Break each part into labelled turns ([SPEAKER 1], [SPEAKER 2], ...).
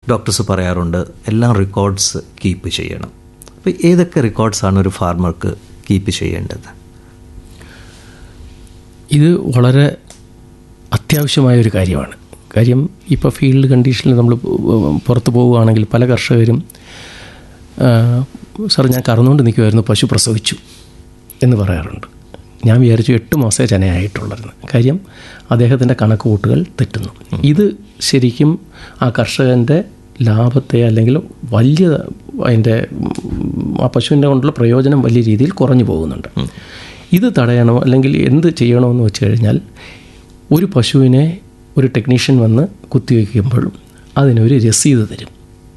[SPEAKER 1] doctors പറയാറുണ്ട് എല്ലാം records keep ചെയ്യണം അപ്പോൾ ഏതൊക്കെ റെക്കോർഡ്സാണ് ഒരു ഫാർമർക്ക് കീപ്പ് ചെയ്യേണ്ടത്
[SPEAKER 2] ഇത് വളരെ അത്യാവശ്യമായ ഒരു കാര്യമാണ് കാര്യം ഇപ്പോൾ ഫീൽഡ് കണ്ടീഷനിൽ നമ്മൾ പുറത്ത് പോവുകയാണെങ്കിൽ പല കർഷകരും സാർ ഞാൻ കറന്നുകൊണ്ട് നിൽക്കുമായിരുന്നു പശു പ്രസവിച്ചു എന്ന് പറയാറുണ്ട് ഞാൻ വിചാരിച്ചു എട്ട് മാസമേ ചനയായിട്ടുള്ളായിരുന്നു കാര്യം അദ്ദേഹത്തിൻ്റെ കണക്കുകൂട്ടുകൾ തെറ്റുന്നു ഇത് ശരിക്കും ആ കർഷകൻ്റെ ലാഭത്തെ അല്ലെങ്കിൽ വലിയ അതിൻ്റെ ആ പശുവിൻ്റെ കൊണ്ടുള്ള പ്രയോജനം വലിയ രീതിയിൽ കുറഞ്ഞു പോകുന്നുണ്ട് ഇത് തടയണോ അല്ലെങ്കിൽ എന്ത് ചെയ്യണമെന്ന് വെച്ച് കഴിഞ്ഞാൽ ഒരു പശുവിനെ ഒരു ടെക്നീഷ്യൻ വന്ന് കുത്തിവെക്കുമ്പോൾ അതിനൊരു രസീത് തരും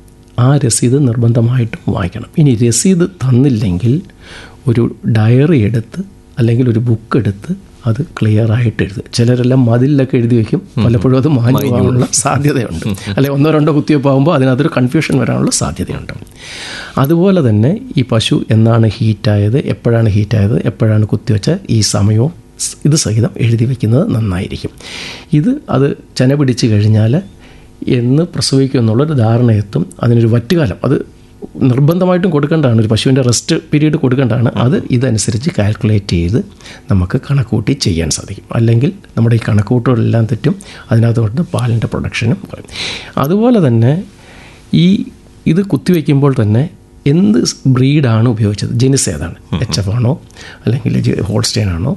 [SPEAKER 2] ആ രസീത് നിർബന്ധമായിട്ടും വായിക്കണം ഇനി രസീത് തന്നില്ലെങ്കിൽ ഒരു ഡയറി എടുത്ത് അല്ലെങ്കിൽ ഒരു ബുക്ക് എടുത്ത് അത് ക്ലിയർ ആയിട്ട് എഴുതുക ചിലരെല്ലാം മതിലൊക്കെ എഴുതി വയ്ക്കും പലപ്പോഴും അത് മാഞ്ഞു പോകാനുള്ള സാധ്യതയുണ്ട് അല്ലെ ഒന്നോ രണ്ടോ കുത്തിവെപ്പാകുമ്പോൾ അതിനകത്തൊരു കൺഫ്യൂഷൻ വരാനുള്ള സാധ്യതയുണ്ട് അതുപോലെ തന്നെ ഈ പശു എന്നാണ് ഹീറ്റായത് എപ്പോഴാണ് ഹീറ്റായത് എപ്പോഴാണ് കുത്തിവെച്ച ഈ സമയവും ഇത് സഹിതം എഴുതി വയ്ക്കുന്നത് നന്നായിരിക്കും ഇത് അത് ചെന പിടിച്ച് കഴിഞ്ഞാൽ എന്ന് പ്രസവിക്കും എന്നുള്ളൊരു ധാരണയെത്തും അതിനൊരു വറ്റുകാലം അത് നിർബന്ധമായിട്ടും കൊടുക്കേണ്ടതാണ് ഒരു പശുവിൻ്റെ റെസ്റ്റ് പീരീഡ് കൊടുക്കേണ്ടതാണ് അത് ഇതനുസരിച്ച് കാൽക്കുലേറ്റ് ചെയ്ത് നമുക്ക് കണക്കൂട്ടി ചെയ്യാൻ സാധിക്കും അല്ലെങ്കിൽ നമ്മുടെ ഈ കണക്കൂട്ടുകളെല്ലാം തെറ്റും അതിനകത്തോട്ട് പാലിൻ്റെ പ്രൊഡക്ഷനും കുറയും അതുപോലെ തന്നെ ഈ ഇത് കുത്തിവെക്കുമ്പോൾ തന്നെ എന്ത് ബ്രീഡാണ് ഉപയോഗിച്ചത് ജെനിസ് ഏതാണ് എച്ച് എഫ് ആണോ അല്ലെങ്കിൽ ഹോൾസ്റ്റൈൻ ആണോ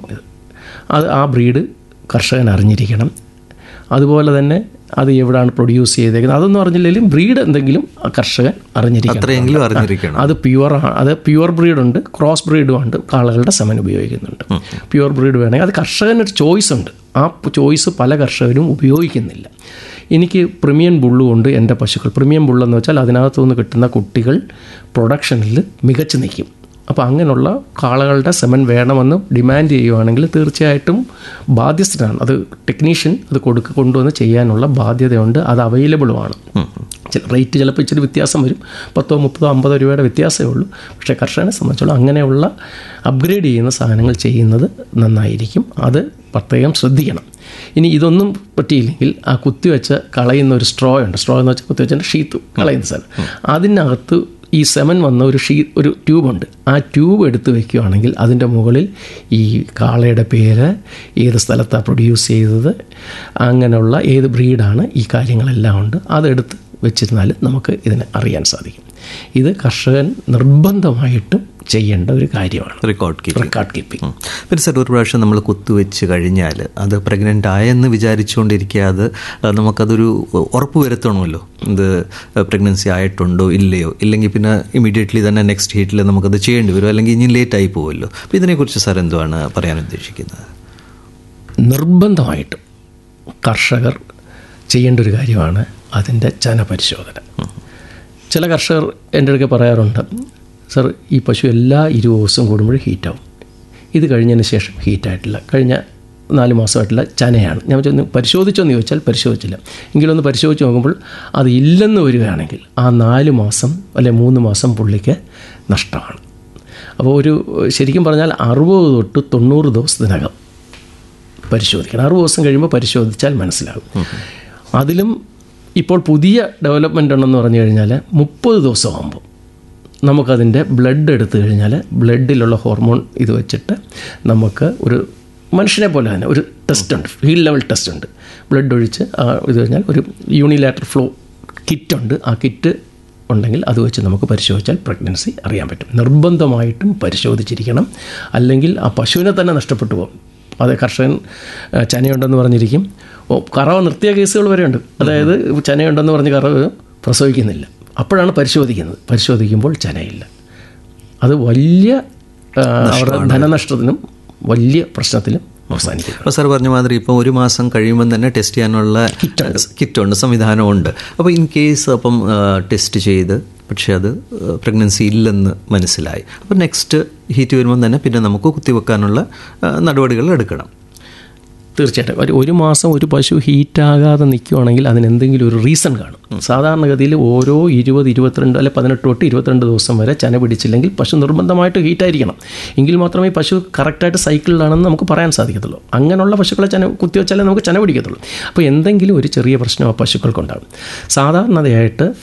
[SPEAKER 2] അത് ആ ബ്രീഡ് കർഷകൻ അറിഞ്ഞിരിക്കണം അതുപോലെ തന്നെ അത് എവിടെയാണ് പ്രൊഡ്യൂസ് ചെയ്തേക്കുന്നത് അതൊന്നും അറിഞ്ഞില്ലെങ്കിലും ബ്രീഡ് എന്തെങ്കിലും കർഷകൻ
[SPEAKER 1] അത്രയെങ്കിലും അറിഞ്ഞിരിക്കണം
[SPEAKER 2] അത് പ്യുവർ അത് പ്യുവർ ബ്രീഡുണ്ട് ക്രോസ് ബ്രീഡും ഉണ്ട് കാളകളുടെ സെമൻ ഉപയോഗിക്കുന്നുണ്ട് പ്യുവർ ബ്രീഡ് വേണമെങ്കിൽ അത് കർഷകനൊരു ചോയ്സ് ഉണ്ട് ആ ചോയ്സ് പല കർഷകരും ഉപയോഗിക്കുന്നില്ല എനിക്ക് പ്രീമിയം ബുള്ളുകൊണ്ട് എൻ്റെ പശുക്കൾ പ്രീമിയം ബുള്ളെന്ന് വെച്ചാൽ അതിനകത്തു നിന്ന് കിട്ടുന്ന കുട്ടികൾ പ്രൊഡക്ഷനിൽ മികച്ചു നിൽക്കും അപ്പോൾ അങ്ങനെയുള്ള കാളകളുടെ സെമൻ വേണമെന്ന് ഡിമാൻഡ് ചെയ്യുവാണെങ്കിൽ തീർച്ചയായിട്ടും ബാധ്യസ്ഥനാണ് അത് ടെക്നീഷ്യൻ അത് കൊടുക്ക കൊണ്ടുവന്ന് ചെയ്യാനുള്ള ബാധ്യതയുണ്ട് അത് അവൈലബിളുമാണ് ചില റേറ്റ് ചിലപ്പോൾ ഇച്ചിരി വ്യത്യാസം വരും പത്തോ മുപ്പതോ അമ്പതോ രൂപയുടെ വ്യത്യാസമേ ഉള്ളൂ പക്ഷേ കർഷകനെ സംബന്ധിച്ചോളം അങ്ങനെയുള്ള അപ്ഗ്രേഡ് ചെയ്യുന്ന സാധനങ്ങൾ ചെയ്യുന്നത് നന്നായിരിക്കും അത് പ്രത്യേകം ശ്രദ്ധിക്കണം ഇനി ഇതൊന്നും പറ്റിയില്ലെങ്കിൽ ആ കുത്തിവെച്ച് കളയുന്ന ഒരു സ്ട്രോ ഉണ്ട് സ്ട്രോ എന്ന് വെച്ചാൽ കുത്തിവെച്ചതിൻ്റെ ഷീത്ത് കളയുന്ന സാധനം അതിനകത്ത് ഈ സെമൻ വന്ന ഒരു ഷീ ഒരു ട്യൂബുണ്ട് ആ ട്യൂബ് എടുത്ത് വെക്കുകയാണെങ്കിൽ അതിൻ്റെ മുകളിൽ ഈ കാളയുടെ പേര് ഏത് സ്ഥലത്താണ് പ്രൊഡ്യൂസ് ചെയ്തത് അങ്ങനെയുള്ള ഏത് ബ്രീഡാണ് ഈ കാര്യങ്ങളെല്ലാം ഉണ്ട് അതെടുത്ത് വെച്ചിരുന്നാൽ നമുക്ക് ഇതിനെ അറിയാൻ സാധിക്കും ഇത് കർഷകൻ നിർബന്ധമായിട്ടും ചെയ്യേണ്ട ഒരു കാര്യമാണ്
[SPEAKER 1] റെക്കോർഡ് കീപ്പിംഗ്
[SPEAKER 2] റെക്കോർഡ് കീപ്പിംഗ്
[SPEAKER 1] പിന്നെ സാർ ഒരു പ്രാവശ്യം നമ്മൾ കുത്തുവെച്ച് കഴിഞ്ഞാൽ അത് പ്രഗ്നൻ്റ് ആയെന്ന് വിചാരിച്ചുകൊണ്ടിരിക്കാതെ നമുക്കതൊരു ഉറപ്പ് വരുത്തണമല്ലോ ഇത് പ്രഗ്നൻസി ആയിട്ടുണ്ടോ ഇല്ലയോ ഇല്ലെങ്കിൽ പിന്നെ ഇമീഡിയറ്റ്ലി തന്നെ നെക്സ്റ്റ് ഹീറ്റിൽ നമുക്കത് ചെയ്യേണ്ടി വരും അല്ലെങ്കിൽ ഇനി ലേറ്റ് ആയി പോകുമല്ലോ അപ്പോൾ ഇതിനെക്കുറിച്ച് സാർ എന്തുവാണ് പറയാൻ ഉദ്ദേശിക്കുന്നത്
[SPEAKER 2] നിർബന്ധമായിട്ടും കർഷകർ ചെയ്യേണ്ട ഒരു കാര്യമാണ് അതിൻ്റെ ചന പരിശോധന ചില കർഷകർ എൻ്റെ അടുക്കെ പറയാറുണ്ട് സർ ഈ പശു എല്ലാ ഇരുപത് ദിവസം കൂടുമ്പോഴും ഹീറ്റാവും ഇത് കഴിഞ്ഞതിന് ശേഷം ഹീറ്റായിട്ടില്ല കഴിഞ്ഞ നാല് മാസമായിട്ടുള്ള ചനയാണ് ഞാൻ ചെന്ന് പരിശോധിച്ചോന്ന് ചോദിച്ചാൽ പരിശോധിച്ചില്ല എങ്കിലൊന്ന് പരിശോധിച്ച് നോക്കുമ്പോൾ അത് ഇല്ലെന്ന് വരികയാണെങ്കിൽ ആ നാല് മാസം അല്ലെ മൂന്ന് മാസം പുള്ളിക്ക് നഷ്ടമാണ് അപ്പോൾ ഒരു ശരിക്കും പറഞ്ഞാൽ അറുപത് തൊട്ട് തൊണ്ണൂറ് ദിവസത്തിനകം പരിശോധിക്കണം അറുപത് ദിവസം കഴിയുമ്പോൾ പരിശോധിച്ചാൽ മനസ്സിലാകും അതിലും ഇപ്പോൾ പുതിയ ഡെവലപ്മെൻ്റ് ഉണ്ടെന്ന് പറഞ്ഞു കഴിഞ്ഞാൽ മുപ്പത് ദിവസമാകുമ്പോൾ നമുക്കതിൻ്റെ ബ്ലഡ് എടുത്തു കഴിഞ്ഞാൽ ബ്ലഡിലുള്ള ഹോർമോൺ ഇത് വെച്ചിട്ട് നമുക്ക് ഒരു മനുഷ്യനെ പോലെ തന്നെ ഒരു ടെസ്റ്റ് ഉണ്ട് ഫീൽഡ് ലെവൽ ടെസ്റ്റ് ഉണ്ട് ബ്ലഡ് ഒഴിച്ച് ഇത് കഴിഞ്ഞാൽ ഒരു യൂണിലാറ്റർ ഫ്ലോ കിറ്റുണ്ട് ആ കിറ്റ് ഉണ്ടെങ്കിൽ അത് വെച്ച് നമുക്ക് പരിശോധിച്ചാൽ പ്രഗ്നൻസി അറിയാൻ പറ്റും നിർബന്ധമായിട്ടും പരിശോധിച്ചിരിക്കണം അല്ലെങ്കിൽ ആ പശുവിനെ തന്നെ നഷ്ടപ്പെട്ടു പോകും അത് കർഷകൻ ചനയുണ്ടെന്ന് പറഞ്ഞിരിക്കും ഓ കറവ നിർത്തിയ കേസുകൾ വരെയുണ്ട് അതായത് ചനയുണ്ടെന്ന് പറഞ്ഞ് കറവ് പ്രസവിക്കുന്നില്ല അപ്പോഴാണ് പരിശോധിക്കുന്നത് പരിശോധിക്കുമ്പോൾ ചനയില്ല അത് വലിയ അവരുടെ ധനനഷ്ടത്തിനും വലിയ പ്രശ്നത്തിലും അവസാനിക്കും
[SPEAKER 1] അപ്പോൾ സാർ പറഞ്ഞ മാതിരി ഇപ്പോൾ ഒരു മാസം കഴിയുമ്പോൾ തന്നെ ടെസ്റ്റ് ചെയ്യാനുള്ള കിറ്റുണ്ട് സംവിധാനമുണ്ട് അപ്പോൾ ഇൻ കേസ് അപ്പം ടെസ്റ്റ് ചെയ്ത് പക്ഷേ അത് പ്രഗ്നൻസി ഇല്ലെന്ന് മനസ്സിലായി അപ്പോൾ നെക്സ്റ്റ് ഹീറ്റ് വരുമ്പോൾ തന്നെ പിന്നെ നമുക്ക് കുത്തിവെക്കാനുള്ള നടപടികൾ എടുക്കണം
[SPEAKER 2] തീർച്ചയായിട്ടും ഒരു ഒരു മാസം ഒരു പശു ഹീറ്റാകാതെ നിൽക്കുകയാണെങ്കിൽ അതിന് എന്തെങ്കിലും ഒരു റീസൺ കാണും സാധാരണഗതിയിൽ ഓരോ ഇരുപത് ഇരുപത്തിരണ്ട് അല്ലെ പതിനെട്ട് തൊട്ട് ഇരുപത്തിരണ്ട് ദിവസം വരെ ചന പിടിച്ചില്ലെങ്കിൽ പശു നിർബന്ധമായിട്ട് ഹീറ്റായിരിക്കണം എങ്കിൽ മാത്രമേ പശു കറക്റ്റായിട്ട് സൈക്കിളിലാണെന്ന് നമുക്ക് പറയാൻ സാധിക്കത്തുള്ളൂ അങ്ങനെയുള്ള പശുക്കളെ ചന കുത്തിവെച്ചാലേ നമുക്ക് ചന പിടിക്കത്തുള്ളൂ അപ്പോൾ എന്തെങ്കിലും ഒരു ചെറിയ പ്രശ്നം ആ പശുക്കൾക്കുണ്ടാകും സാധാരണതയായിട്ട്